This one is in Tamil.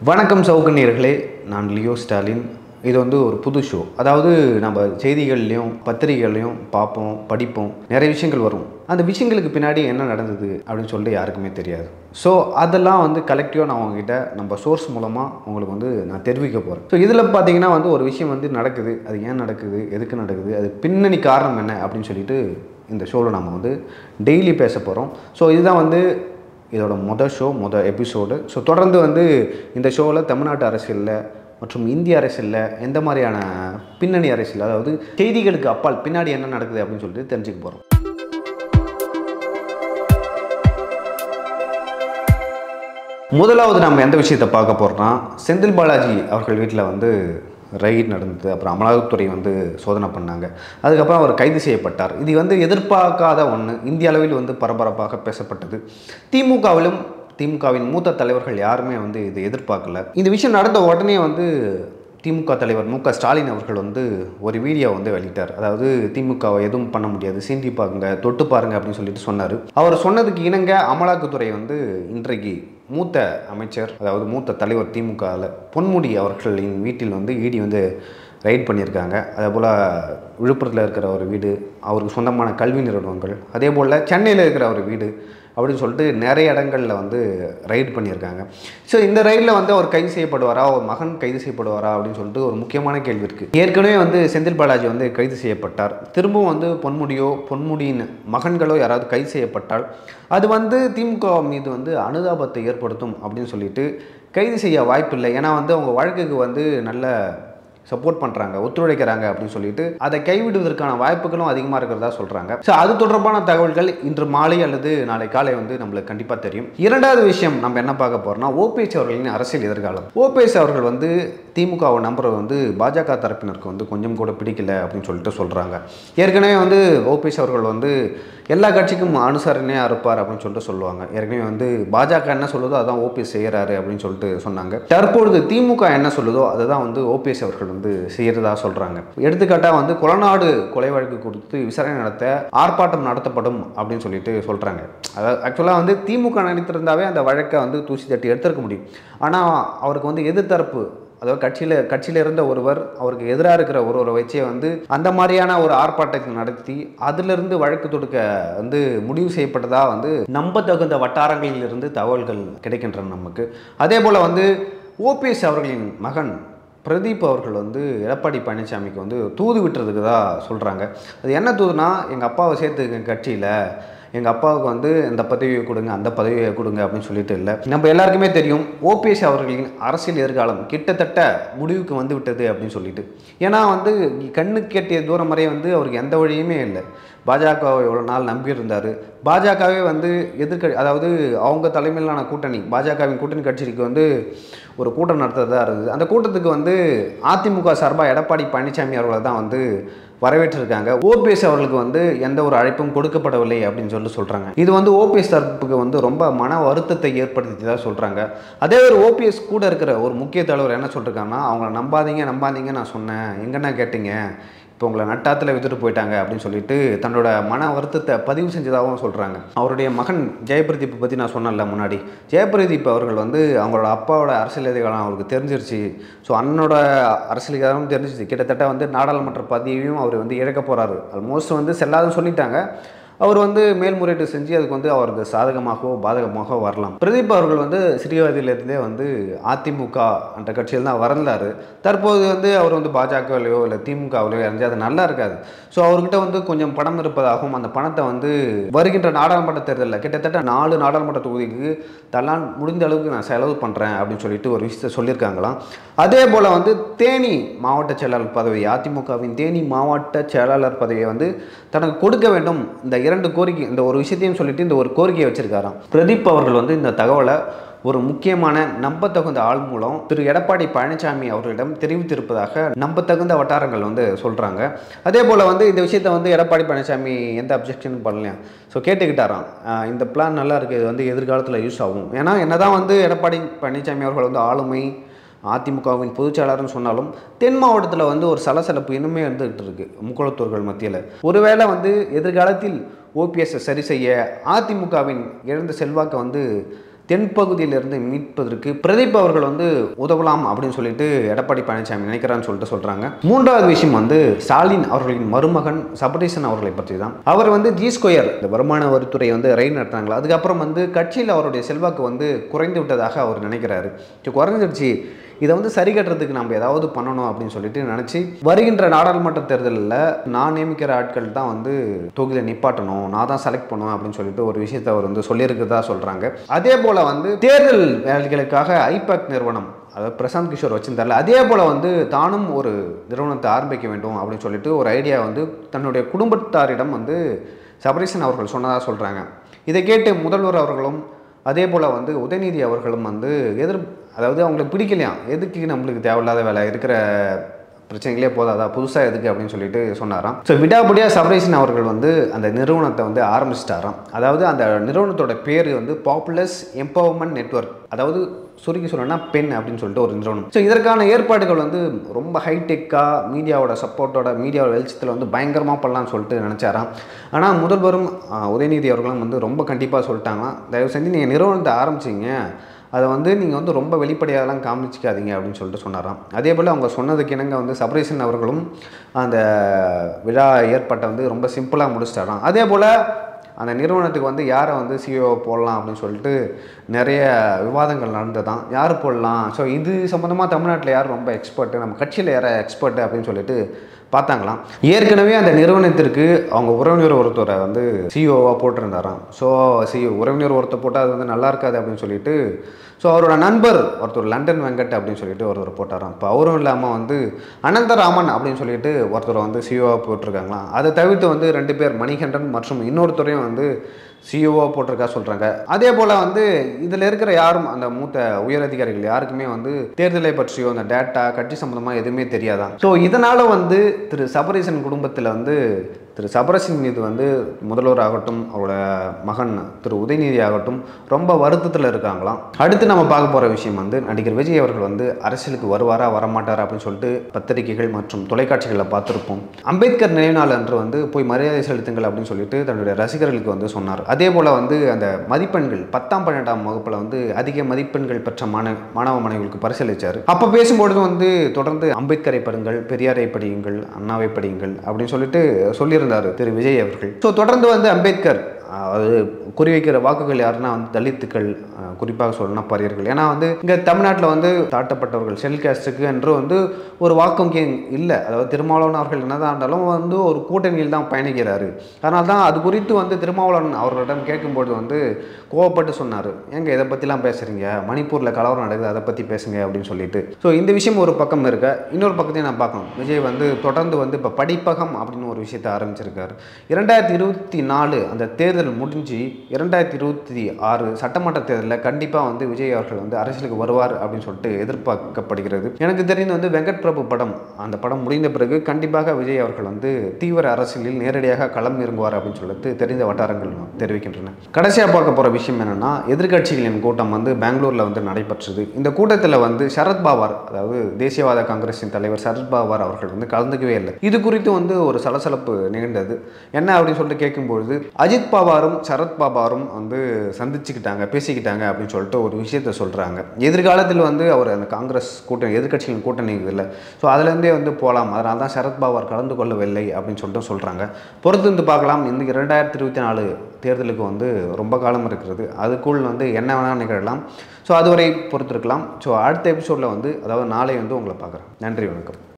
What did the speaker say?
வணக்கம் சவுக்கநீர்களே நான் லியோ ஸ்டாலின் இது வந்து ஒரு புது ஷோ அதாவது நம்ம செய்திகள்லையும் பத்திரிகைகள்லையும் பார்ப்போம் படிப்போம் நிறைய விஷயங்கள் வரும் அந்த விஷயங்களுக்கு பின்னாடி என்ன நடந்தது அப்படின்னு சொல்லிட்டு யாருக்குமே தெரியாது ஸோ அதெல்லாம் வந்து கலெக்டிவாக நான் உங்ககிட்ட நம்ம சோர்ஸ் மூலமாக உங்களுக்கு வந்து நான் தெரிவிக்க போகிறேன் ஸோ இதில் பார்த்தீங்கன்னா வந்து ஒரு விஷயம் வந்து நடக்குது அது ஏன் நடக்குது எதுக்கு நடக்குது அது பின்னணி காரணம் என்ன அப்படின்னு சொல்லிட்டு இந்த ஷோவில் நம்ம வந்து டெய்லி பேச போகிறோம் ஸோ இதுதான் வந்து இதோட மொதல் ஷோ மொதல் எபிசோடு ஸோ தொடர்ந்து வந்து இந்த ஷோவில் தமிழ்நாட்டு அரசியலில் மற்றும் இந்திய அரசியலில் எந்த மாதிரியான பின்னணி அரசியல் அதாவது செய்திகளுக்கு அப்பால் பின்னாடி என்ன நடக்குது அப்படின்னு சொல்லிட்டு தெரிஞ்சுக்க போகிறோம் முதலாவது நம்ம எந்த விஷயத்தை பார்க்க போகிறோம்னா செந்தில் பாலாஜி அவர்கள் வீட்டில் வந்து ரைட் நடந்தது அப்புறம் அமலாக்கத்துறை வந்து சோதனை பண்ணாங்க அதுக்கப்புறம் அவர் கைது செய்யப்பட்டார் இது வந்து எதிர்பார்க்காத ஒன்று இந்திய அளவில் வந்து பரபரப்பாக பேசப்பட்டது திமுகவிலும் திமுகவின் மூத்த தலைவர்கள் யாருமே வந்து இது எதிர்பார்க்கல இந்த விஷயம் நடந்த உடனே வந்து திமுக தலைவர் மு க ஸ்டாலின் அவர்கள் வந்து ஒரு வீடியோ வந்து வெளியிட்டார் அதாவது திமுகவை எதுவும் பண்ண முடியாது சீண்டி பாருங்க தொட்டு பாருங்க அப்படின்னு சொல்லிட்டு சொன்னார் அவர் சொன்னதுக்கு இணங்க அமலாக்கத்துறை வந்து இன்றைக்கு மூத்த அமைச்சர் அதாவது மூத்த தலைவர் திமுகவில் பொன்முடி அவர்களின் வீட்டில் வந்து இடி வந்து ரைட் பண்ணியிருக்காங்க அதே போல் விழுப்புரத்தில் இருக்கிற ஒரு வீடு அவருக்கு சொந்தமான கல்வி நிறுவனங்கள் அதே போல் சென்னையில் இருக்கிற ஒரு வீடு அப்படின்னு சொல்லிட்டு நிறைய இடங்களில் வந்து ரைடு பண்ணியிருக்காங்க ஸோ இந்த ரைடில் வந்து அவர் கைது செய்யப்படுவாரா ஒரு மகன் கைது செய்யப்படுவாரா அப்படின்னு சொல்லிட்டு ஒரு முக்கியமான கேள்வி இருக்குது ஏற்கனவே வந்து செந்தில் பாலாஜி வந்து கைது செய்யப்பட்டார் திரும்பவும் வந்து பொன்முடியோ பொன்முடியின் மகன்களோ யாராவது கைது செய்யப்பட்டால் அது வந்து திமுக மீது வந்து அனுதாபத்தை ஏற்படுத்தும் அப்படின்னு சொல்லிட்டு கைது செய்ய வாய்ப்பில்லை ஏன்னா வந்து அவங்க வழக்குக்கு வந்து நல்ல சப்போர்ட் பண்ணுறாங்க ஒத்துழைக்கிறாங்க அப்படின்னு சொல்லிட்டு அதை கைவிடுவதற்கான வாய்ப்புகளும் அதிகமாக இருக்கிறதா சொல்கிறாங்க ஸோ அது தொடர்பான தகவல்கள் இன்று மாலை அல்லது நாளை காலை வந்து நம்மளுக்கு கண்டிப்பாக தெரியும் இரண்டாவது விஷயம் நம்ம என்ன பார்க்க போகிறோம்னா ஓபிஎஸ் அவர்களின் அரசியல் எதிர்காலம் ஓபிஎஸ் அவர்கள் வந்து திமுகவை நம்புறது வந்து பாஜக தரப்பினருக்கு வந்து கொஞ்சம் கூட பிடிக்கல அப்படின்னு சொல்லிட்டு சொல்கிறாங்க ஏற்கனவே வந்து ஓபிஎஸ் அவர்கள் வந்து எல்லா கட்சிக்கும் அனுசரணையாக இருப்பார் அப்படின்னு சொல்லிட்டு சொல்லுவாங்க ஏற்கனவே வந்து பாஜக என்ன சொல்லுதோ அதான் ஓபிஎஸ் செய்கிறாரு அப்படின்னு சொல்லிட்டு சொன்னாங்க தற்பொழுது திமுக என்ன சொல்லுதோ அதை தான் வந்து ஓபிஎஸ் அவர்கள் வந்து செய்கிறதா சொல்கிறாங்க எடுத்துக்காட்டாக வந்து கொலநாடு கொலை வழக்கு கொடுத்து விசாரணை நடத்த ஆர்ப்பாட்டம் நடத்தப்படும் அப்படின்னு சொல்லிட்டு சொல்கிறாங்க அதாவது ஆக்சுவலாக வந்து திமுக நினைத்திருந்தாவே அந்த வழக்கை வந்து தூசி தட்டி எடுத்திருக்க முடியும் ஆனால் அவருக்கு வந்து எதிர்த்தரப்பு அதாவது கட்சியில் கட்சியில் இருந்த ஒருவர் அவருக்கு எதிராக இருக்கிற ஒருவரை வச்சே வந்து அந்த மாதிரியான ஒரு ஆர்ப்பாட்டத்தை நடத்தி அதிலிருந்து வழக்கு தொடுக்க வந்து முடிவு செய்யப்பட்டதாக வந்து நம்பத்தகுந்த வட்டாரங்களில் இருந்து தகவல்கள் கிடைக்கின்றன நமக்கு அதே போல் வந்து ஓபிஎஸ் அவர்களின் மகன் பிரதீப் அவர்கள் வந்து எடப்பாடி பழனிசாமிக்கு வந்து தூது விட்டுறதுக்கு தான் சொல்கிறாங்க அது என்ன தூதுனா எங்கள் அப்பாவை சேர்த்துக்க கட்சியில் எங்கள் அப்பாவுக்கு வந்து இந்த பதவியை கொடுங்க அந்த பதவியை கொடுங்க அப்படின்னு சொல்லிட்டு இல்லை நம்ம எல்லாருக்குமே தெரியும் ஓபிஎஸ் அவர்களின் அரசியல் எதிர்காலம் கிட்டத்தட்ட முடிவுக்கு வந்து விட்டது அப்படின்னு சொல்லிட்டு ஏன்னா வந்து கண்ணுக்கு கேட்டிய தூரம் வரை வந்து அவருக்கு எந்த வழியுமே இல்லை பாஜகவை எவ்வளோ நாள் நம்பியிருந்தார் பாஜகவே வந்து எதிர்க்க அதாவது அவங்க தலைமையிலான கூட்டணி பாஜகவின் கூட்டணி கட்சிக்கு வந்து ஒரு கூட்டம் நடத்துறதா இருக்குது அந்த கூட்டத்துக்கு வந்து அதிமுக சார்பாக எடப்பாடி பழனிசாமி அவர்களை தான் வந்து வரவேற்றிருக்காங்க ஓபிஎஸ் அவர்களுக்கு வந்து எந்த ஒரு அழைப்பும் கொடுக்கப்படவில்லை அப்படின்னு சொல்லி சொல்கிறாங்க இது வந்து ஓபிஎஸ் தரப்புக்கு வந்து ரொம்ப மன வருத்தத்தை ஏற்படுத்தியதாக சொல்கிறாங்க அதே ஒரு ஓபிஎஸ் கூட இருக்கிற ஒரு முக்கிய தலைவர் என்ன சொல்லிருக்காங்கன்னா அவங்கள நம்பாதீங்க நம்பாதீங்க நான் சொன்னேன் எங்கன்னா கேட்டீங்க இப்போ உங்களை நட்டாத்தில் வித்துட்டு போயிட்டாங்க அப்படின்னு சொல்லிட்டு தன்னோட மன வருத்தத்தை பதிவு செஞ்சதாகவும் சொல்கிறாங்க அவருடைய மகன் ஜெயபிரதீப்பை பற்றி நான் சொன்னேன்ல முன்னாடி ஜெயபிரதீப் அவர்கள் வந்து அவங்களோட அப்பாவோட அரசியல் எதிர்காலம் அவருக்கு தெரிஞ்சிருச்சு ஸோ அண்ணனோட அரசியல் எதிர்காலம் தெரிஞ்சிருச்சு கிட்டத்தட்ட வந்து நாடாளுமன்ற பதவியும் அவர் வந்து இழக்க போகிறாரு ஆல்மோஸ்ட் வந்து செல்லாதுன்னு சொல்லிட்டாங்க அவர் வந்து மேல்முறையீடு செஞ்சு அதுக்கு வந்து அவருக்கு சாதகமாகவோ பாதகமாகவோ வரலாம் பிரதீப் அவர்கள் வந்து சிறிய வயதிலிருந்தே வந்து அதிமுக என்ற கட்சியில் தான் வளர்ந்தார் தற்போது வந்து அவர் வந்து பாஜகவிலையோ இல்லை திமுகவிலையோ இறஞ்சி அது நல்லா இருக்காது ஸோ அவர்கிட்ட வந்து கொஞ்சம் பணம் இருப்பதாகவும் அந்த பணத்தை வந்து வருகின்ற நாடாளுமன்ற தேர்தலில் கிட்டத்தட்ட நாலு நாடாளுமன்ற தொகுதிக்கு தலான் முடிந்த அளவுக்கு நான் செலவு பண்ணுறேன் அப்படின்னு சொல்லிட்டு ஒரு விஷயத்தை சொல்லியிருக்காங்களாம் அதே போல் வந்து தேனி மாவட்ட செயலாளர் பதவி அதிமுகவின் தேனி மாவட்ட செயலாளர் பதவியை வந்து தனக்கு கொடுக்க வேண்டும் இந்த இரண்டு கோரிக்கை இந்த ஒரு விஷயத்தையும் சொல்லிட்டு இந்த ஒரு கோரிக்கையை வச்சிருக்காராம் பிரதீப் அவர்கள் வந்து இந்த தகவலை ஒரு முக்கியமான நம்பத்தகுந்த ஆள் மூலம் திரு எடப்பாடி பழனிசாமி அவர்களிடம் தெரிவித்திருப்பதாக நம்பத்தகுந்த வட்டாரங்கள் வந்து சொல்கிறாங்க அதே போல் வந்து இந்த விஷயத்தை வந்து எடப்பாடி பழனிசாமி எந்த அப்ஜெக்ஷனும் பண்ணலையா ஸோ கேட்டுக்கிட்டாராம் ஆஹ் இந்த பிளான் நல்லா இருக்குது இது வந்து எதிர்காலத்தில் யூஸ் ஆகும் ஏன்னா என்னதான் வந்து எடப்பாடி பழனிசாமி அவர்கள் வந்து ஆளுமை அதிமுகவின் பொதுச்செயலாளர்னு சொன்னாலும் தென் மாவட்டத்தில் வந்து ஒரு சலசலப்பு இன்னுமே இருந்துகிட்டு இருக்கு முக்குளத்தூர்கள் மத்தியில் ஒருவேளை வந்து எதிர்காலத்தில் ஓபிஎஸ்ஸை சரி செய்ய அதிமுகவின் இழந்த செல்வாக்கை வந்து தென்பகுதியிலிருந்து மீட்பதற்கு பிரதீப் அவர்கள் வந்து உதவலாம் அப்படின்னு சொல்லிட்டு எடப்பாடி பழனிசாமி நினைக்கிறான்னு சொல்லிட்டு சொல்றாங்க மூன்றாவது விஷயம் வந்து ஸ்டாலின் அவர்களின் மருமகன் சபரீசன் அவர்களை பற்றி தான் அவர் வந்து ஜி ஸ்கொயர் இந்த வருமான வரித்துறை வந்து ரெய்டு நடத்துறாங்களா அதுக்கப்புறம் வந்து கட்சியில் அவருடைய செல்வாக்கு வந்து குறைந்து விட்டதாக அவர் நினைக்கிறாரு சரி, குறைஞ்சிருச்சு இதை வந்து சரி கட்டுறதுக்கு நம்ம ஏதாவது பண்ணணும் அப்படின்னு சொல்லிட்டு நினச்சி வருகின்ற நாடாளுமன்ற தேர்தலில் நான் நியமிக்கிற ஆட்கள் தான் வந்து தொகுதியில் நிப்பாட்டணும் நான் தான் செலக்ட் பண்ணுவேன் அப்படின்னு சொல்லிட்டு ஒரு விஷயத்தை அவர் வந்து சொல்லியிருக்கிறதா சொல்கிறாங்க அதே போல் வந்து தேர்தல் வேலைகளுக்காக ஐபேக் நிறுவனம் அதாவது பிரசாந்த் கிஷோர் வச்சிருந்தார்ல அதே போல் வந்து தானும் ஒரு நிறுவனத்தை ஆரம்பிக்க வேண்டும் அப்படின்னு சொல்லிட்டு ஒரு ஐடியா வந்து தன்னுடைய குடும்பத்தாரிடம் வந்து சபரீசன் அவர்கள் சொன்னதாக சொல்கிறாங்க இதை கேட்டு முதல்வர் அவர்களும் அதே போல் வந்து உதயநிதி அவர்களும் வந்து எதிர் அதாவது அவங்களுக்கு பிடிக்கலையாம் எதுக்கு நம்மளுக்கு தேவையில்லாத வேலை இருக்கிற பிரச்சனைகளே போதாதா புதுசாக எதுக்கு அப்படின்னு சொல்லிட்டு சொன்னாராம் ஸோ விடாபடியாக சபரீசன் அவர்கள் வந்து அந்த நிறுவனத்தை வந்து ஆரம்பிச்சிட்டாராம் அதாவது அந்த நிறுவனத்தோட பேர் வந்து பாப்புலஸ் எம்பவர்மெண்ட் நெட்வொர்க் அதாவது சுருக்கி சொல்லணும்னா பென் அப்படின்னு சொல்லிட்டு ஒரு நிறுவனம் ஸோ இதற்கான ஏற்பாடுகள் வந்து ரொம்ப ஹைடெக்காக மீடியாவோட சப்போர்ட்டோட மீடியாவோட வெளிச்சத்தில் வந்து பயங்கரமாக பண்ணலாம்னு சொல்லிட்டு நினச்சாராம் ஆனால் முதல்வரும் ஆஹ், உதயநிதி அவர்களும் வந்து ரொம்ப கண்டிப்பாக சொல்லிட்டாங்க தயவு செஞ்சு நீங்கள் நிறுவனத்தை ஆரம்பிச்சிங்க அதை வந்து நீங்கள் வந்து ரொம்ப வெளிப்படையாலாம் காமிச்சிக்காதீங்க அப்படின்னு சொல்லிட்டு சொன்னாராம் அதே போல் அவங்க சொன்னதுக்கு இணங்க வந்து சபரீசன் அவர்களும் அந்த விழா ஏற்பாட்டை வந்து ரொம்ப சிம்பிளாக முடிச்சிட்டாராம் அதே போல் அந்த நிறுவனத்துக்கு வந்து யாரை வந்து சிஓ போடலாம் அப்படின்னு சொல்லிட்டு நிறைய விவாதங்கள் நடந்ததான் யார் போடலாம் ஸோ இது சம்மந்தமாக தமிழ்நாட்டில் யார் ரொம்ப எக்ஸ்பர்ட்டு நம்ம கட்சியில் யார எக்ஸ்பர்ட்டு அப்படின்னு சொல்லிட்டு பார்த்தாங்களாம் ஏற்கனவே அந்த நிறுவனத்திற்கு அவங்க உறவினர் ஒருத்தரை வந்து சிஓவாக போட்டிருந்தாராம் ஸோ சிஓ உறவினர் ஒருத்தர் போட்டால் அது வந்து நல்லா இருக்காது அப்படின்னு சொல்லிட்டு ஸோ அவரோட நண்பர் ஒருத்தர் லண்டன் வெங்கட் அப்படின்னு சொல்லிட்டு ஒருத்தர் போட்டாராம் இப்போ அவரும் இல்லாமல் வந்து அனந்தராமன் அப்படின்னு சொல்லிட்டு ஒருத்தரை வந்து சிஓவாக போட்டிருக்காங்களாம் அதை தவிர்த்து வந்து ரெண்டு பேர் மணிகண்டன் மற்றும் இன்னொருத்தரையும் வந்து சிஓவாக போட்டிருக்கா சொல்கிறாங்க அதே போல் வந்து இதில் இருக்கிற யாரும் அந்த மூத்த உயர் அதிகாரிகள் யாருக்குமே வந்து தேர்தலை பற்றியோ அந்த டேட்டா கட்சி சம்மந்தமாக எதுவுமே தெரியாதான் ஸோ இதனால் வந்து திரு சபரீசன் குடும்பத்தில் வந்து திரு சபரசின் மீது வந்து முதல்வர் ஆகட்டும் அவரோட மகன் திரு உதயநிதி ஆகட்டும் ரொம்ப வருத்தத்தில் இருக்காங்களாம் அடுத்து நம்ம பார்க்க போகிற விஷயம் வந்து நடிகர் விஜய் அவர்கள் வந்து அரசியலுக்கு வருவாரா வரமாட்டாரா அப்படின்னு சொல்லிட்டு பத்திரிகைகள் மற்றும் தொலைக்காட்சிகளில் பார்த்துருப்போம் அம்பேத்கர் நினைவு நாள் அன்று வந்து போய் மரியாதை செலுத்துங்கள் அப்படின்னு சொல்லிட்டு தன்னுடைய ரசிகர்களுக்கு வந்து சொன்னார் அதே போல் வந்து அந்த மதிப்பெண்கள் பத்தாம் பன்னெண்டாம் வகுப்பில் வந்து அதிக மதிப்பெண்கள் பெற்ற மாணவ மாணவ மாணவிகளுக்கு பரிசீலித்தார் அப்போ பேசும்பொழுது வந்து தொடர்ந்து அம்பேத்கரை படுங்கள் பெரியாரை படியுங்கள் அண்ணாவை படியுங்கள் அப்படின்னு சொல்லிட்டு சொல்லியிருந்தார் திரு விஜய் அவர்கள் ஸோ தொடர்ந்து வந்து அம்பேத்கர் அஹ், அது குறிவைக்கிற வாக்குகள் யாருன்னா வந்து தலித்துக்கள் அஹ், குறிப்பாக சொல்லணும்னா பரியர்கள் ஏன்னா வந்து இங்கே தமிழ்நாட்டில் வந்து தாட்டப்பட்டவர்கள் ஷெல் கேஸ்ட்டுக்கு என்று வந்து ஒரு வாக்கு வங்கி இல்லை அதாவது திருமாவளவன் அவர்கள் என்னதான் இருந்தாலும் வந்து ஒரு கூட்டணியில் தான் பயணிக்கிறாரு அதனால தான் அது குறித்து வந்து திருமாவளவன் அவர்களிடம் கேட்கும்போது வந்து கோவப்பட்டு சொன்னார் ஏங்க இதை பற்றிலாம் பேசுகிறீங்க மணிப்பூரில் கலவரம் நடக்குது அதை பற்றி பேசுங்க அப்படின்னு சொல்லிட்டு ஸோ இந்த விஷயம் ஒரு பக்கம் இருக்க இன்னொரு பக்கத்தையும் நான் பார்க்கணும் விஜய் வந்து தொடர்ந்து வந்து இப்போ படிப்பகம் அப்படின்னு ஒரு விஷயத்தை ஆரம்பிச்சிருக்காரு இரண்டாயிரத்தி இருபத்தி நாலு அந்த தேர்தல் முடிஞ்சு இரண்டாயிரத்தி இருபத்தி ஆறு சட்டமன்ற தேர்தலில் கண்டிப்பாக வந்து விஜய் அவர்கள் வந்து அரசியலுக்கு வருவார் அப்படின்னு சொல்லிட்டு எதிர்பார்க்கப்படுகிறது எனக்கு தெரிந்து வந்து வெங்கட் பிரபு படம் அந்த படம் முடிந்த பிறகு கண்டிப்பாக விஜய் அவர்கள் வந்து தீவிர அரசியலில் நேரடியாக களம் இறங்குவார் அப்படின்னு சொல்லிட்டு தெரிந்த வட்டாரங்கள் தெரிவிக்கின்றன கடைசியாக பார்க்க போகிற விஷயம் என்னென்னா எதிர்க்கட்சிகளின் கூட்டம் வந்து பெங்களூரில் வந்து நடைபெற்றது இந்த கூட்டத்தில் வந்து சரத் பவார் அதாவது தேசியவாத காங்கிரஸின் தலைவர் சரத் பவார் அவர்கள் வந்து கலந்துக்கவே இல்லை இது குறித்து வந்து ஒரு சலசலப்பு நிகழ்ந்தது என்ன அப்படின்னு சொல்லிட்டு கேட்கும்பொழுது அஜித் பவாரும் சரத் பவாரும் வந்து சந்திச்சுக்கிட்டாங்க பேசிக்கிட்டாங்க அப்படின்னு சொல்லிட்டு ஒரு விஷயத்த சொல்கிறாங்க எதிர்காலத்தில் வந்து அவர் அந்த காங்கிரஸ் கூட்டணி எதிர்க்கட்சிகளின் கூட்டணி இதில் ஸோ அதுலேருந்தே வந்து போகலாம் அதனால தான் சரத் பவார் கலந்து கொள்ளவில்லை அப்படின்னு சொல்லிட்டு சொல்கிறாங்க பொறுத்து வந்து பார்க்கலாம் இந்த இரண்டாயிரத்தி இருபத்தி நாலு தேர்தலுக்கு வந்து ரொம்ப காலம் இருக்கிறது அதுக்குள் வந்து என்ன வேணால் நிகழலாம் ஸோ அதுவரை பொறுத்திருக்கலாம் ஸோ அடுத்த எபிசோடில் வந்து அதாவது நாளை வந்து உங்களை பார்க்குறேன் நன்றி வணக்கம்